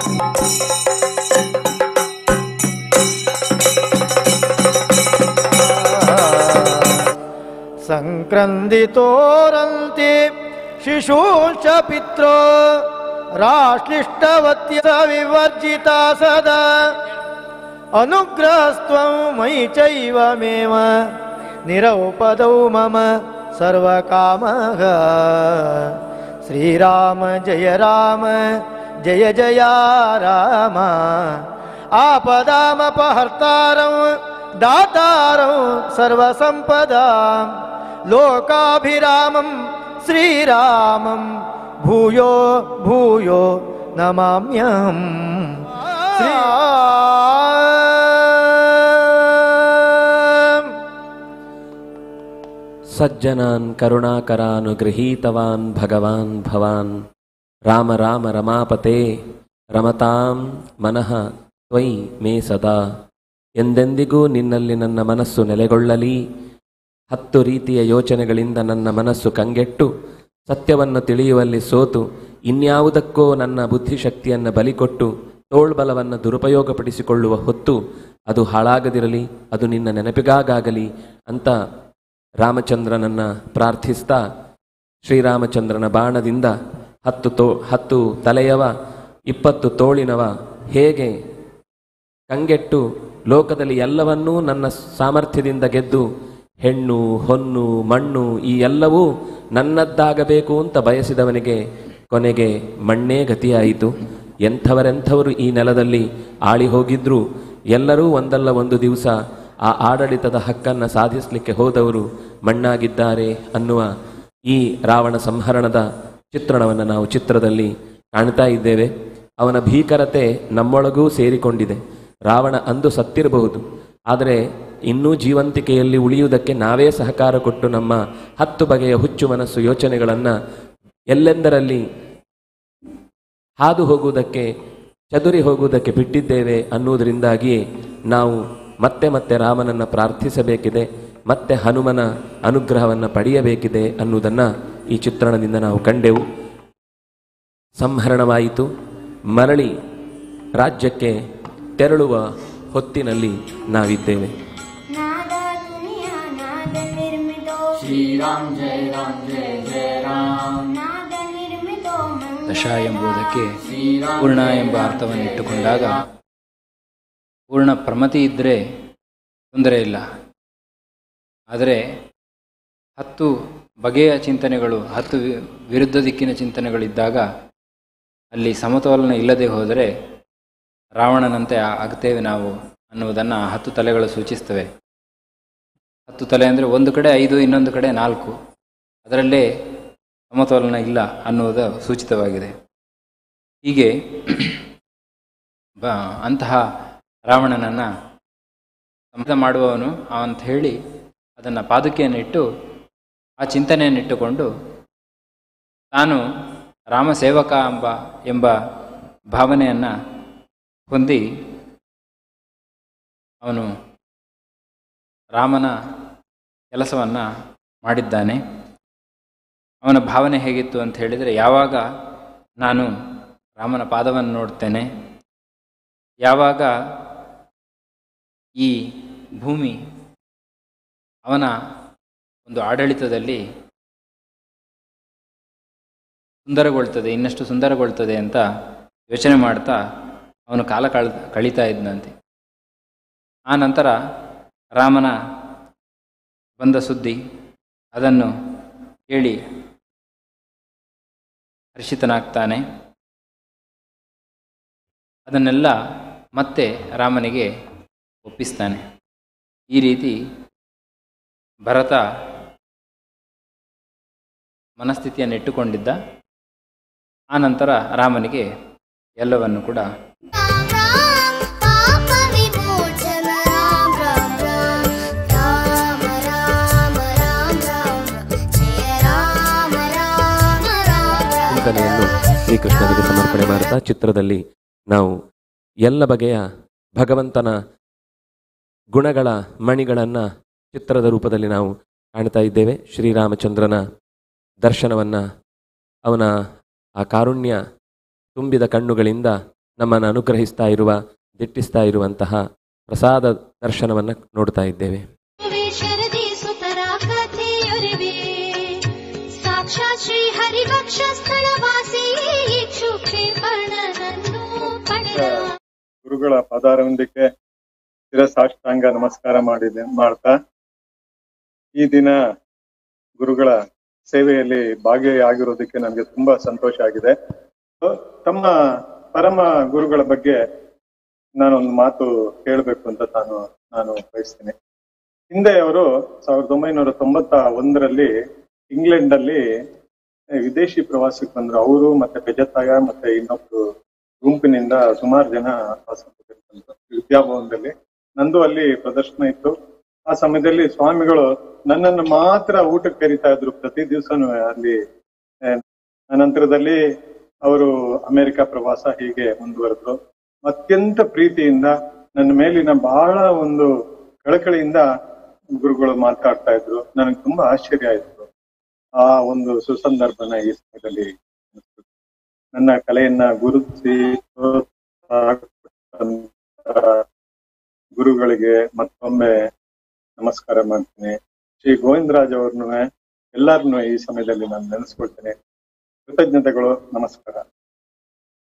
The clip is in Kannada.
सङ्क्रन्दितोरन्ति शिशूश्च पित्रो राश्लिष्टवत्य विवर्जिता सदा अनुग्रहस्त्वं मयि चैवमेव निरौपदौ मम सर्वकामः श्रीराम जय राम जय जया राम आपदामपहर्तारं दातारं सर्वसम्पदां लोकाभिरामं श्रीरामं भूयो भूयो नमाम्यहम् श्री ಸಜ್ಜನಾನ್ ಕರುಣಾಕರಾನು ಗೃಹೀತವಾನ್ ಭಗವಾನ್ ಭವಾನ್ ರಾಮ ರಾಮ ರಮಾಪತೆ ರಮತಾಂ ಮನಃ ತ್ವಯಿ ಮೇ ಸದಾ ಎಂದೆಂದಿಗೂ ನಿನ್ನಲ್ಲಿ ನನ್ನ ಮನಸ್ಸು ನೆಲೆಗೊಳ್ಳಲಿ ಹತ್ತು ರೀತಿಯ ಯೋಚನೆಗಳಿಂದ ನನ್ನ ಮನಸ್ಸು ಕಂಗೆಟ್ಟು ಸತ್ಯವನ್ನು ತಿಳಿಯುವಲ್ಲಿ ಸೋತು ಇನ್ಯಾವುದಕ್ಕೋ ನನ್ನ ಬುದ್ಧಿಶಕ್ತಿಯನ್ನು ಬಲಿಕೊಟ್ಟು ತೋಳ್ಬಲವನ್ನು ದುರುಪಯೋಗಪಡಿಸಿಕೊಳ್ಳುವ ಹೊತ್ತು ಅದು ಹಾಳಾಗದಿರಲಿ ಅದು ನಿನ್ನ ನೆನಪಿಗಾಗಲಿ ಅಂತ ರಾಮಚಂದ್ರನನ್ನ ಪ್ರಾರ್ಥಿಸ್ತಾ ಶ್ರೀರಾಮಚಂದ್ರನ ಬಾಣದಿಂದ ಹತ್ತು ತೋ ಹತ್ತು ತಲೆಯವ ಇಪ್ಪತ್ತು ತೋಳಿನವ ಹೇಗೆ ಕಂಗೆಟ್ಟು ಲೋಕದಲ್ಲಿ ಎಲ್ಲವನ್ನೂ ನನ್ನ ಸಾಮರ್ಥ್ಯದಿಂದ ಗೆದ್ದು ಹೆಣ್ಣು ಹೊನ್ನು ಮಣ್ಣು ಈ ಎಲ್ಲವೂ ನನ್ನದ್ದಾಗಬೇಕು ಅಂತ ಬಯಸಿದವನಿಗೆ ಕೊನೆಗೆ ಮಣ್ಣೇ ಗತಿಯಾಯಿತು ಎಂಥವರೆಂಥವರು ಈ ನೆಲದಲ್ಲಿ ಆಳಿ ಹೋಗಿದ್ರು ಎಲ್ಲರೂ ಒಂದಲ್ಲ ಒಂದು ದಿವಸ ಆ ಆಡಳಿತದ ಹಕ್ಕನ್ನು ಸಾಧಿಸಲಿಕ್ಕೆ ಹೋದವರು ಮಣ್ಣಾಗಿದ್ದಾರೆ ಅನ್ನುವ ಈ ರಾವಣ ಸಂಹರಣದ ಚಿತ್ರಣವನ್ನು ನಾವು ಚಿತ್ರದಲ್ಲಿ ಕಾಣ್ತಾ ಇದ್ದೇವೆ ಅವನ ಭೀಕರತೆ ನಮ್ಮೊಳಗೂ ಸೇರಿಕೊಂಡಿದೆ ರಾವಣ ಅಂದು ಸತ್ತಿರಬಹುದು ಆದರೆ ಇನ್ನೂ ಜೀವಂತಿಕೆಯಲ್ಲಿ ಉಳಿಯುವುದಕ್ಕೆ ನಾವೇ ಸಹಕಾರ ಕೊಟ್ಟು ನಮ್ಮ ಹತ್ತು ಬಗೆಯ ಹುಚ್ಚು ಮನಸ್ಸು ಯೋಚನೆಗಳನ್ನು ಎಲ್ಲೆಂದರಲ್ಲಿ ಹಾದು ಹೋಗುವುದಕ್ಕೆ ಚದುರಿ ಹೋಗುವುದಕ್ಕೆ ಬಿಟ್ಟಿದ್ದೇವೆ ಅನ್ನುವುದರಿಂದಾಗಿಯೇ ನಾವು ಮತ್ತೆ ಮತ್ತೆ ರಾಮನನ್ನು ಪ್ರಾರ್ಥಿಸಬೇಕಿದೆ ಮತ್ತೆ ಹನುಮನ ಅನುಗ್ರಹವನ್ನು ಪಡೆಯಬೇಕಿದೆ ಅನ್ನುವುದನ್ನು ಈ ಚಿತ್ರಣದಿಂದ ನಾವು ಕಂಡೆವು ಸಂಹರಣವಾಯಿತು ಮರಳಿ ರಾಜ್ಯಕ್ಕೆ ತೆರಳುವ ಹೊತ್ತಿನಲ್ಲಿ ನಾವಿದ್ದೇವೆ नाद दुनिया नाद निर्मितो श्री राम जय राम जय जय राम नाद निर्मितो ದಶ ಎಂಬುದಕ್ಕೆ श्रीराम ಪೂರ್ಣ ಎಂಬ ಅರ್ಥವನ್ನು ಇಟ್ಟುಕೊಂಡಾಗ ಪೂರ್ಣ ಪ್ರಮತಿ ಇದ್ದರೆ ತೊಂದರೆ ಇಲ್ಲ ಆದರೆ ಹತ್ತು ಬಗೆಯ ಚಿಂತನೆಗಳು ಹತ್ತು ವಿ- ವಿರುದ್ಧ ದಿಕ್ಕಿನ ಚಿಂತನೆಗಳಿದ್ದಾಗ ಅಲ್ಲಿ ಸಮತೋಲನ ಇಲ್ಲದೆ ಹೋದರೆ ರಾವಣನಂತೆ ಆ- ಆಗ್ತೇವೆ ನಾವು ಅನ್ನುವುದನ್ನು ಹತ್ತು ತಲೆಗಳು ಸೂಚಿಸ್ತವೆ ಹತ್ತು ತಲೆ ಅಂದರೆ ಒಂದು ಕಡೆ ಐದು ಇನ್ನೊಂದು ಕಡೆ ನಾಲ್ಕು ಅದರಲ್ಲೇ ಸಮತೋಲನ ಇಲ್ಲ ಅನ್ನುವುದು ಸೂಚಿತವಾಗಿದೆ ಹೀಗೆ ಬ ಅಂತಹ ರಾವಣನನ್ನು ಸಂತ ಮಾಡುವವನು ಅಂತ ಹೇಳಿ ಅದನ್ನು ಪಾದುಕೆಯನ್ನು ಇಟ್ಟು ಆ ಚಿಂತನೆಯನ್ನು ಇಟ್ಟುಕೊಂಡು ತಾನು ರಾಮ ಸೇವಕ ಎಂಬ ಎಂಬ ಭಾವನೆಯನ್ನು ಹೊಂದಿ ಅವನು ರಾಮನ ಕೆಲಸವನ್ನು ಮಾಡಿದ್ದಾನೆ ಅವನ ಭಾವನೆ ಹೇಗಿತ್ತು ಅಂತ ಹೇಳಿದರೆ ಯಾವಾಗ ನಾನು ರಾಮನ ಪಾದವನ್ನು ನೋಡ್ತೇನೆ ಯಾವಾಗ ಈ ಭೂಮಿ ಅವನ ಒಂದು ಆಡಳಿತದಲ್ಲಿ ಸುಂದರಗೊಳ್ತದೆ ಇನ್ನಷ್ಟು ಸುಂದರಗೊಳ್ತದೆ ಅಂತ ಯೋಚನೆ ಮಾಡ್ತಾ ಅವನು ಕಾಲ ಕಳ್ ಕಳೀತಾ ಇದ್ದಂತೆ ಆ ನಂತರ ರಾಮನ ಬಂದ ಸುದ್ದಿ ಅದನ್ನು ಕೇಳಿ ಹರ್ಷಿತನಾಗ್ತಾನೆ ಅದನ್ನೆಲ್ಲ ಮತ್ತೆ ರಾಮನಿಗೆ ಒಪ್ಪಿಸ್ತಾನೆ ಈ ರೀತಿ ಭರತ ಮನಸ್ಥಿತಿಯನ್ನು ಇಟ್ಟುಕೊಂಡಿದ್ದ ಆ ನಂತರ ರಾಮನಿಗೆ ಎಲ್ಲವನ್ನು ಕೂಡ राम राम पाप विमोचन राम राम राम राम राम राम राम जय राम राम राम राम ಚಿಂತನೆಯನ್ನು ಶ್ರೀಕೃಷ್ಣನಿಗೆ ಸಮರ್ಪಣೆ ಮಾಡ್ತಾ ಚಿತ್ರದಲ್ಲಿ ನಾವು ಎಲ್ಲ ಬಗೆಯ ಭಗವಂತನ ಗುಣಗಳ ಮಣಿಗಳನ್ನು ಚಿತ್ರದ ರೂಪದಲ್ಲಿ ನಾವು ಕಾಣ್ತಾ ಇದ್ದೇವೆ ಶ್ರೀರಾಮಚಂದ್ರನ ದರ್ಶನವನ್ನು ಅವನ ಆ ಕಾರುಣ್ಯ ತುಂಬಿದ ಕಣ್ಣುಗಳಿಂದ ನಮ್ಮನ್ನು ಅನುಗ್ರಹಿಸ್ತಾ ಇರುವ ದಿಟ್ಟಿಸ್ತಾ ಇರುವಂತಹ ಪ್ರಸಾದ ದರ್ಶನವನ್ನು ನೋಡ್ತಾ ಇದ್ದೇವೆ ಶರದಿ ಸುತರ ಕಥೆಯೊರಿವೆ ಸಾಕ್ಷಾತ್ ಶ್ರೀ ಹರಿವಕ್ಷ ಸ್ಥಳವಾಸಿ ಇಕ್ಷುಕ್ಷೇಪಣನನ್ನು ಪಡೆದ ಗುರುಗಳ ಪದಾರವಿಂದಕ್ಕೆ ಶಿರಸಾಷ್ಟಾಂಗ ನಮಸ್ಕಾರ ಮಾಡಿದೆ ಮಾಡ್ತಾ ಈ ದಿನ ಗುರುಗಳ ಸೇವೆಯಲ್ಲಿ ಭಾಗಿಯಾಗಿರೋದಕ್ಕೆ ನನಗೆ ತುಂಬಾ ಸಂತೋಷ ಆಗಿದೆ ತಮ್ಮ ಪರಮ ಗುರುಗಳ ಬಗ್ಗೆ ನಾನೊಂದು ಮಾತು ಹೇಳಬೇಕು ಅಂತ ನಾನು ನಾನು ಬಯಸ್ತೀನಿ ಹಿಂದೆ ಅವರು ಸಾವಿರದ ಒಂಬೈನೂರ ತೊಂಬತ್ತ ಒಂದರಲ್ಲಿ ಇಂಗ್ಲೆಂಡ್ ಅಲ್ಲಿ ವಿದೇಶಿ ಪ್ರವಾಸಕ್ಕೆ ಬಂದ್ರು ಅವರು ಮತ್ತೆ ಬೆಜತ್ತಾಯ ಮತ್ತೆ ಇನ್ನೊಬ್ರು ಗುಂಪಿನಿಂದ ಸುಮಾರು ಜನ ವಾಸಕ್ಕೆ ಬಂದ್ರು ವಿದ್ಯಾಭವನದಲ್ಲಿ ನಂದು ಅಲ್ಲಿ ಪ್ರದರ್ಶನ ಇತ್ತು ಆ ಸಮಯದಲ್ಲಿ ಸ್ವಾಮಿಗಳು ನನ್ನನ್ನು ಮಾತ್ರ ಊಟಕ್ಕೆ ಕರೀತಾ ಇದ್ರು ಪ್ರತಿ ದಿವಸನೂ ಅಲ್ಲಿ ಆ, ಅನಂತರದಲ್ಲಿ ಅವರು ಅಮೆರಿಕ ಪ್ರವಾಸ ಹೀಗೆ ಮುಂದುವರೆದ್ರು ಅತ್ಯಂತ ಪ್ರೀತಿಯಿಂದ ನನ್ನ ಮೇಲಿನ ಬಹಳ ಒಂದು ಕಳಕಳಿಯಿಂದ ಗುರುಗಳು ಮಾತಾಡ್ತಾ ಇದ್ರು ನನಗೆ ತುಂಬಾ ಆಶ್ಚರ್ಯ ಆಯ್ತು ಆ ಒಂದು ಸುಸಂದರ್ಭನ ಈ ಸಮಯದಲ್ಲಿ ನೆನೆಸ್ಕೊಳ್ತೀನಿ. ನನ್ನ ಕಲೆಯನ್ನ ಗುರುತಿಸಿ ಪ್ರೋತ್ಸಾಹ ಕೊಟ್ಟಂತ ಗುರುಗಳಿಗೆ ಮತ್ತೊಮ್ಮೆ ನಮಸ್ಕಾರ ಮಾಡ್ತೀನಿ ಶ್ರೀ ಗೋವಿಂದರಾಜ್ ಅವ್ರನ್ನು ಎಲ್ಲರನ್ನು ಈ ಸಮಯದಲ್ಲಿ ನಾನು ನೆನೆಸ್ಕೊಳ್ತೇನೆ ಕೃತಜ್ಞತೆಗಳು ನಮಸ್ಕಾರ